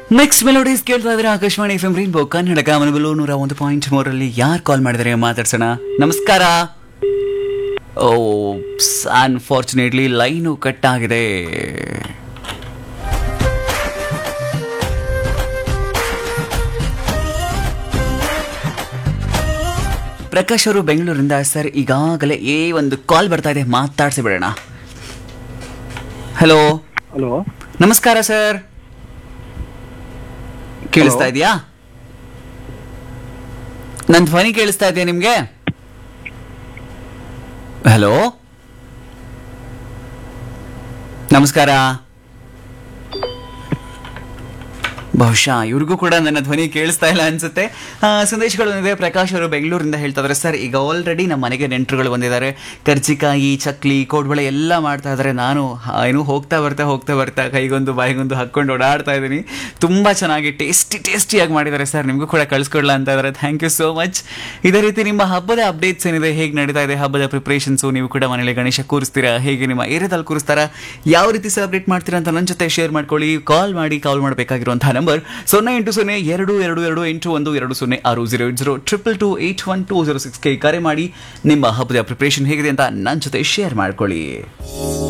Next melodies ಕೇಳ್ತಾ ಇದ್ರೆ Akashvani F M rainbow Kannada ಕಾಮನಗಲು ನೂರ ಒಂದು ಪಾಯಿಂಟ್ ಮೂರರಲ್ಲಿ ಯಾರು ಕಾಲ್ ಮಾಡಿದರೆ ಮಾತಾಡ್ಸೋಣ ನಮಸ್ಕಾರ ಓ ಅನ್ಫಾರ್ಚುನೇಟ್ಲಿ ಲೈನು ಕಟ್ ಆಗಿದೆ ಪ್ರಕಾಶ್ ಅವರು ಬೆಂಗಳೂರಿಂದ ಸರ್ ಈಗಾಗಲೇ ಏ ಒಂದು ಕಾಲ್ ಬರ್ತಾ ಇದೆ ಮಾತಾಡ್ಸಿ ಬಿಡೋಣ ಹಲೋ ಹಲೋ ನಮಸ್ಕಾರ ಸರ್ ಕೇಳಿಸ್ತಾ Hello. ಇದೆಯಾ ನನ್ನ ಧ್ವನಿ ಕೇಳಿಸ್ತಾ ಇದೆಯಾ ನಿಮ್ಗೆ ಹಲೋ ನಮಸ್ಕಾರ ಬಹುಶಃ ಇವ್ರಿಗೂ ಕೂಡ ನನ್ನ ಧ್ವನಿ ಕೇಳಿಸ್ತಾ ಇಲ್ಲ ಅನ್ಸುತ್ತೆ ಆ, ಸಂದೇಶಗಳು ಬಂದಿದೆ ಪ್ರಕಾಶ್ ಅವರು ಬೆಂಗಳೂರಿಂದ ಹೇಳ್ತಾ ಇದ್ದಾರೆ ಸರ್ ಈಗ ಆಲ್ರೆಡಿ ನಮ್ಮ ಮನೆಗೆ ನೆಂಟರುಗಳು ಬಂದಿದ್ದಾರೆ ಕರ್ಜಿಕಾಯಿ ಚಕ್ಲಿ ಕೋಡ್ಬಳೆ ಎಲ್ಲ ಮಾಡ್ತಾ ಇದ್ದಾರೆ ನಾನು ಆ, ಏನು ಹೋಗ್ತಾ ಬರ್ತಾ ಹೋಗ್ತಾ ಬರ್ತಾ ಕೈಗೊಂದು ಬಾಯಿಗೊಂದು ಹಾಕ್ಕೊಂಡು ಓಡಾಡ್ತಾ ಇದ್ದೀನಿ ತುಂಬ ಚೆನ್ನಾಗಿ ಟೇಸ್ಟಿ ಟೇಸ್ಟಿಯಾಗಿ ಮಾಡಿದ್ದಾರೆ ಸರ್ ನಿಮಗೂ ಕೂಡ ಕಳಿಸ್ಕೊಡ್ಲಾ ಅಂತ ಇದ್ದಾರೆ ಥ್ಯಾಂಕ್ ಯು ಸೋ ಮಚ್ ಇದೇ ರೀತಿ ನಿಮ್ಮ ಹಬ್ಬದ ಅಪ್ಡೇಟ್ಸ್ ಏನಿದೆ ಹೇಗೆ ನಡೀತಾ ಇದೆ ಹಬ್ಬದ ಪ್ರಿಪ್ರೇಷನ್ಸು ನೀವು ಕೂಡ ಮನೇಲಿ ಗಣೇಶ ಕೂರಿಸ್ತೀರಾ ಹೇಗೆ ನಿಮ್ಮ ಏರಿಯಾದಲ್ಲಿ ಕೂರಿಸ್ತಾರಾ ಯಾವ ರೀತಿ ಸೆಲೆಬ್ರೇಟ್ ಮಾಡ್ತೀರಾ ಅಂತ ನನ್ನ ಜೊತೆ ಶೇರ್ ಮಾಡ್ಕೊಳ್ಳಿ ಕಾಲ್ ಮಾಡಿ ಕಾಲ್ ಮಾಡಬೇಕಾಗಿರುವಂತಹ ನಂಬರ್ ಸೊನ್ನೆ ಎಂಟು ಸೊನ್ನೆ ಎರಡು ಎರಡು ಎರಡು ಎಂಟು ಒಂದು ಎರಡು ಸೊನ್ನೆ ಆರು zero eight zero triple two eight one two zero ಸಿಕ್ಸ್ಗೆ ಕರೆ ಮಾಡಿ ನಿಮ್ಮ ಹಬ್ಬದ ಪ್ರಿಪ್ರೇಷನ್ ಹೇಗಿದೆ ಅಂತ ನನ್ನ ಜೊತೆ ಶೇರ್ ಮಾಡ್ಕೊಳ್ಳಿ